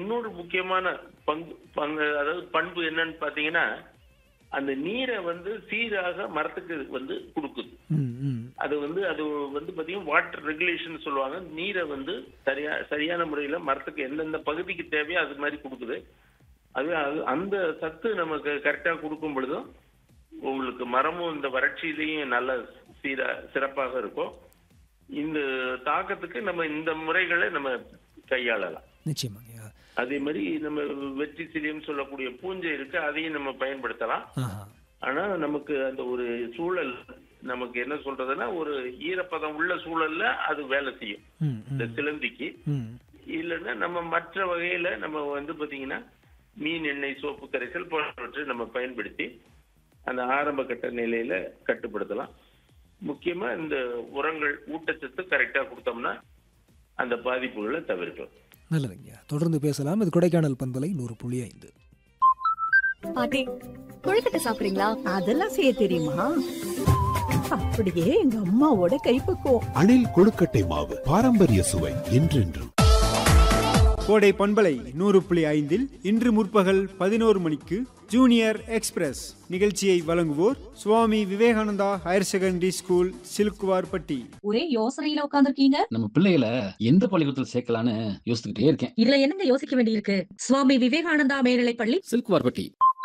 இன்னொரு முக்கியமான பங்கு பங்கு அதாவது பண்பு என்னன்னு பாத்தீங்கன்னா அந்த நீரை வந்து சீராக மரத்துக்கு வந்து கொடுக்குது ம் ம் அது வந்து அது வந்து பாத்தீங்கன்னா வாட்டர் ரெகுலேஷன் சொல்லுவாங்க நீரை வந்து சரியா சரியான முறையில மரத்துக்கு எந்தெந்த பகுதிக்கு தேவையோ அது மாதிரி கொடுக்குது அது அது அந்த சத்து நமக்கு கரெக்டா கொடுக்கும் பொழுதும் உங்களுக்கு மரமும் இந்த வறட்சியிலையும் நல்ல சீரா சிறப்பாக இருக்கும் இந்த தாக்கத்துக்கு நம்ம இந்த முறைகளை நம்ம கையாளலாம் நிச்சயமாங்க அதே மாதிரி நம்ம வெற்றி சிலியம் சொல்லக்கூடிய பூஞ்சை இருக்கு அதையும் நம்ம பயன்படுத்தலாம் ஆஹா ஆனா நமக்கு அந்த ஒரு சூழல் நமக்கு என்ன சொல்றதுன்னா ஒரு ஈரப்பதம் உள்ள சூழல்ல அது வேலை செய்யும் ம் இந்த ம் சிலந்திக்கு ம் இல்லைன்னா நம்ம மற்ற வகையில நம்ம வந்து பாத்தீங்கன்னா மீன் எண்ணெய் சோப்பு கரைசல் போன்றவற்றை நம்ம பயன்படுத்தி அந்த ஆரம்ப கட்ட நிலையில கட்டுப்படுத்தலாம் முக்கியமா இந்த உரங்கள் ஊட்டச்சத்து கரெக்டா கொடுத்தோம்னா அந்த பாதிப்புகளை தவிர்க்கலாம் நல்லதுங்க தொடர்ந்து பேசலாம் இது கொடைக்கானல் பண்பலை நூறு புள்ளி ஐந்து பாட்டி கொழுக்கட்டை சாப்பிடுறீங்களா அதெல்லாம் செய்ய தெரியுமா அப்படியே எங்க அம்மாவோட கைப்பக்குவம் அணில் கொழுக்கட்டை மாவு பாரம்பரிய சுவை என்றென்றும் கோடை பண்பலை நூறு புள்ளி ஐந்தில் இன்று முற்பகல் பதினோரு மணிக்கு ஜூனியர் எக்ஸ்பிரஸ் நிகழ்ச்சியை வழங்குவோர் Swami Vivekananda higher secondary school Silukkuvarpatti ஒரே யோசனையில உட்காந்துருக்கீங்க நம்ம பிள்ளைகளை எந்த பள்ளிக்கூடத்தில் சேர்க்கலான்னு யோசிச்சுக்கிட்டே இருக்கேன் இதுல என்னங்க யோசிக்க வேண்டியிருக்கு சுவாமி விவேகானந்தா மேல்நிலை பள்ளி சில்க் வார்பட்டி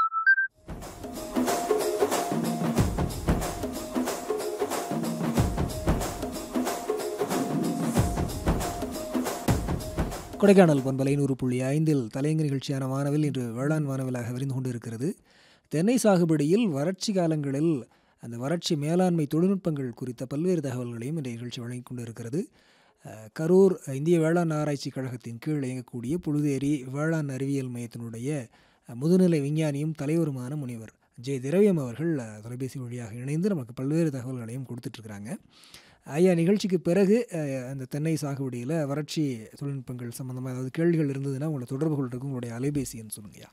கொடைக்கானல் பண்பலை நூறு புள்ளி ஐந்தில் தலையங்க நிகழ்ச்சியான வானவில் இன்று வேளாண் வானவிலாக விரிந்து கொண்டிருக்கிறது தென்னை சாகுபடியில் வறட்சி காலங்களில் அந்த வறட்சி மேலாண்மை தொழில்நுட்பங்கள் குறித்த பல்வேறு தகவல்களையும் இந்த நிகழ்ச்சி வழங்கிக் கொண்டிருக்கிறது அஹ், கரூர் இந்திய வேளாண் ஆராய்ச்சி கழகத்தின் கீழ் இயங்கக்கூடிய புழுதேரி வேளாண் அறிவியல் மையத்தினுடைய அஹ், முதுநிலை விஞ்ஞானியும் தலைவருமான முனிவர் ஜெய திரவியம் அவர்கள் அஹ், தொலைபேசி வழியாக இணைந்து நமக்கு பல்வேறு தகவல்களையும் கொடுத்துட்ருக்குறாங்க ஐயா நிகழ்ச்சிக்கு பிறகு அஹ், அந்த தென்னை சாகுபடியில் வறட்சி தொழில்நுட்பங்கள் சம்மந்தமாக ஏதாவது கேள்விகள் இருந்ததுன்னா உங்களை தொடர்பு கொள்றதுக்கு உங்களுடைய அலைபேசி எண் சொல்லுங்கய்யா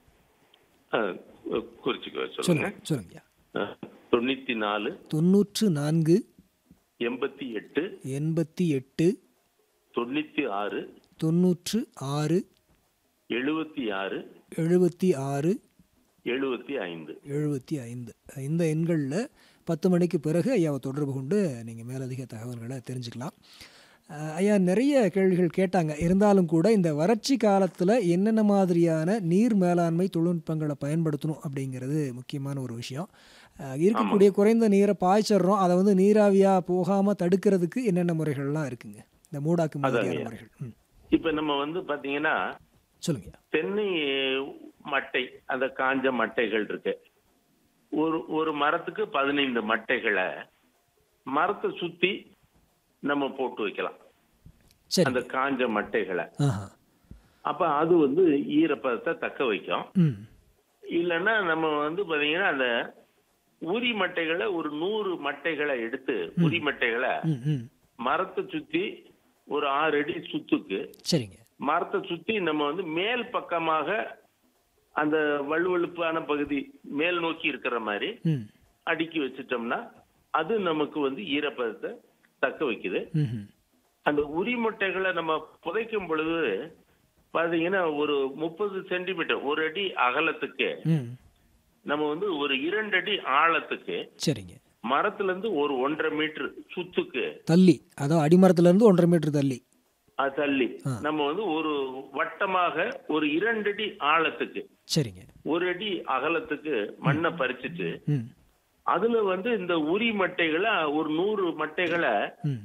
அஹ், குறிச்சுக்க சொல்லுங்க சொல்லுங்க சொல்லுங்கய்யா அஹ், தொண்ணூத்தி நாலு தொண்ணூற்று நான்கு எண்பத்தி எட்டு எண்பத்தி எட்டு தொண்ணூத்தி ஆறு தொண்ணூற்று ஆறு எழுபத்தி ஆறு எழுபத்தி ஆறு எழுபத்தி ஐந்து எழுபத்தி ஐந்து இந்த எண்களில் பத்து மணிக்கு பிறகு ஐயாவை தொடர்பு கொண்டு நீங்கள் மேலதிக தகவல்களை தெரிஞ்சுக்கலாம் அஹ் ஐயா நிறைய கேள்விகள் கேட்டாங்க இருந்தாலும் கூட இந்த வறட்சி காலத்தில் என்னென்ன மாதிரியான நீர் மேலாண்மை தொழில்நுட்பங்களை பயன்படுத்தணும் அப்படிங்கிறது முக்கியமான ஒரு விஷயம் அஹ் இருக்கக்கூடிய குறைந்த நீரை பாய்ச்சிடுறோம் அதை வந்து நீராவியாக போகாமல் தடுக்கிறதுக்கு என்னென்ன முறைகள்லாம் இருக்குங்க இந்த மூடாக்கு மாதிரியான அதாங்க. முறைகள் ம் இப்ப நம்ம வந்து பாத்தீங்கன்னா சொல்லுங்க தென்னை மட்டை அந்த காஞ்ச மட்டைகள் இருக்கு ஒரு ஒரு மரத்துக்கு பதினைந்து மட்டைகளை மரத்தை சுத்தி நம்ம போட்டு வைக்கலாம் சரி அந்த காஞ்ச மட்டைகளை ஆஹா அப்ப அது வந்து ஈரப்பதத்தை தக்க வைக்கும் ம் இல்லைன்னா நம்ம வந்து பாத்தீங்கன்னா அந்த உரி மட்டைகளை ஒரு நூறு மட்டைகளை எடுத்து உரி மட்டைகளை ம் ம் மரத்தை சுத்தி ஒரு ஆறு அடி சுத்துக்கு சரிங்க மரத்தை சுத்தி நம்ம வந்து மேல் பக்கமாக அந்த வழுவழுப்பான பகுதி மேல் நோக்கி இருக்கிற மாதிரி ம் அடுக்கி வச்சிட்டோம்னா அது நமக்கு வந்து ஈரப்பதத்தை தக்க வைக்குது ம் அந்த உரி முட்டைகளை நம்ம புதைக்கும் பொழுது பாத்தீங்கன்னா ஒரு முப்பது சென்டிமீட்டர் ஒரு அடி அகலத்துக்கு ம் நம்ம வந்து ஒரு இரண்டு அடி ஆழத்துக்கு சரிங்க மரத்துல இருந்து ஒரு ஒன்றரை மீட்டர் சுத்துக்கு தள்ளி அதாவது அடிமரத்துல இருந்து ஒன்றரை மீட்டர் தள்ளி அது தள்ளி ஆ. நம்ம வந்து ஒரு வட்டமாக ஒரு இரண்டு அடி ஆழத்துக்கு சரிங்க ஒரு அடி அகலத்துக்கு மண்ணை பறிச்சுட்டு ம் அதுல வந்து இந்த உரி மட்டைகளை ஒரு நூறு மட்டைகளை ம்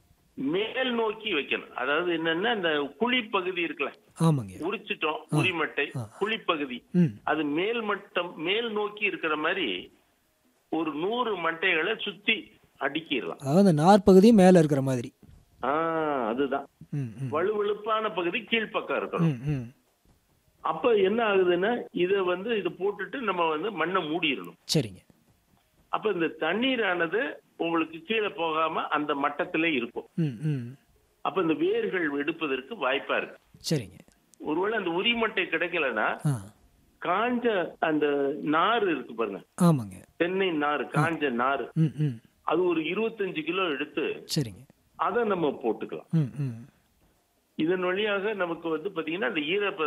மேல் நோக்கி வைக்கணும் அதாவது என்னன்னா இந்த குழி பகுதி இருக்குல்ல ஆமாங்க உரிச்சிட்டோம் உரிமட்டை ஆ. குழிப்பகுதி ம் அது மேல் மட்டம் மேல் நோக்கி இருக்கிற மாதிரி ஒரு நூறு மட்டைகளை சுத்தி அடுக்கிடலாம் அதாவது அந்த நாற்பகுதியும் மேலே இருக்கிற மாதிரி ஆஹ் அதுதான் ம் ம் வலுவழுப்பான பகுதி கீழ்ப்பக்கம் இருக்கணும் ம் ம் அப்ப என்ன ஆகுதுன்னா இத வந்து இத போட்டுட்டு நம்ம வந்து மண்ணை மூடிடணும் சரிங்க அப்ப இந்த தண்ணீரானது உங்களுக்கு கீழே போகாம அந்த மட்டத்திலே இருக்கும் ம் ம் அப்ப இந்த வேர்கள் எடுப்பதற்கு வாய்ப்பா இருக்கு சரிங்க ஒருவேளை அந்த உரிமட்டை கிடைக்கலன்னா ஆ காஞ்ச அந்த நார் இருக்கு பாருங்க ஆமாங்க தென்னை நார் காஞ்ச நார் ம் ம் அது ஒரு இருபத்தஞ்சு கிலோ எடுத்து சரிங்க அதை நம்ம போட்டுக்கலாம் ம் ம் இதன் வழியாக நமக்கு வந்து பாத்தீங்கன்னா அந்த ஈரப்ப